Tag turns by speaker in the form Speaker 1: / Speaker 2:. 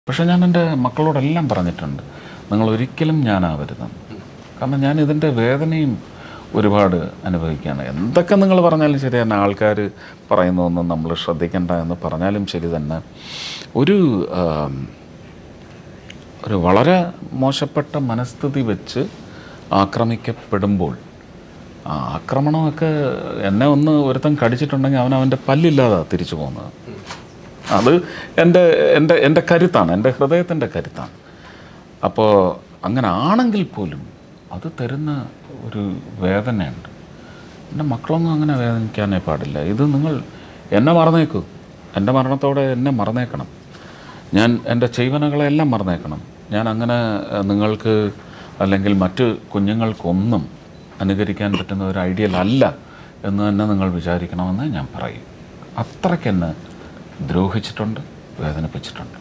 Speaker 1: പക്ഷെ ഞാൻ എൻ്റെ മക്കളോടെല്ലാം പറഞ്ഞിട്ടുണ്ട് നിങ്ങൾ ഒരിക്കലും ഞാനാവരുതെന്ന് കാരണം ഞാൻ ഇതിൻ്റെ വേദനയും ഒരുപാട് അനുഭവിക്കുകയാണ് എന്തൊക്കെ നിങ്ങൾ പറഞ്ഞാലും ശരി തന്നെ ആൾക്കാർ പറയുന്നതൊന്നും നമ്മൾ ശ്രദ്ധിക്കേണ്ട എന്ന് പറഞ്ഞാലും ശരി തന്നെ ഒരു ആം, ഒരു വളരെ മോശപ്പെട്ട മനസ്ഥിതി വെച്ച് ആക്രമിക്കപ്പെടുമ്പോൾ ആ ആക്രമണമൊക്കെ എന്നെ ഒന്ന് ഒരുത്തൻ കടിച്ചിട്ടുണ്ടെങ്കിൽ അവൻ അവൻ്റെ പല്ലില്ലാതെ തിരിച്ചു പോകുന്നത് അത് എൻ്റെ എൻ്റെ എൻ്റെ കരുത്താണ് എൻ്റെ ഹൃദയത്തിൻ്റെ കരുത്താണ് അപ്പോൾ അങ്ങനെ ആണെങ്കിൽ പോലും അത് തരുന്ന ഒരു വേദനയുണ്ട് എൻ്റെ മക്കളൊന്നും അങ്ങനെ വേദനിക്കാനേ പാടില്ല ഇത് നിങ്ങൾ എന്നെ മറന്നേക്കൂ എൻ്റെ മരണത്തോടെ എന്നെ മറന്നേക്കണം ഞാൻ എൻ്റെ ചെയ്വനകളെല്ലാം മറന്നേക്കണം ഞാൻ അങ്ങനെ ഏഹ്, നിങ്ങൾക്ക് അല്ലെങ്കിൽ മറ്റ് കുഞ്ഞുങ്ങൾക്കൊന്നും അനുകരിക്കാൻ പറ്റുന്ന ഒരു ഐഡിയൽ അല്ല എന്ന് തന്നെ നിങ്ങൾ വിചാരിക്കണമെന്ന് ഞാൻ പറയും അത്രയ്ക്ക് എന്നെ ദ്രോഹിച്ചിട്ടുണ്ട് വേദനിപ്പിച്ചിട്ടുണ്ട്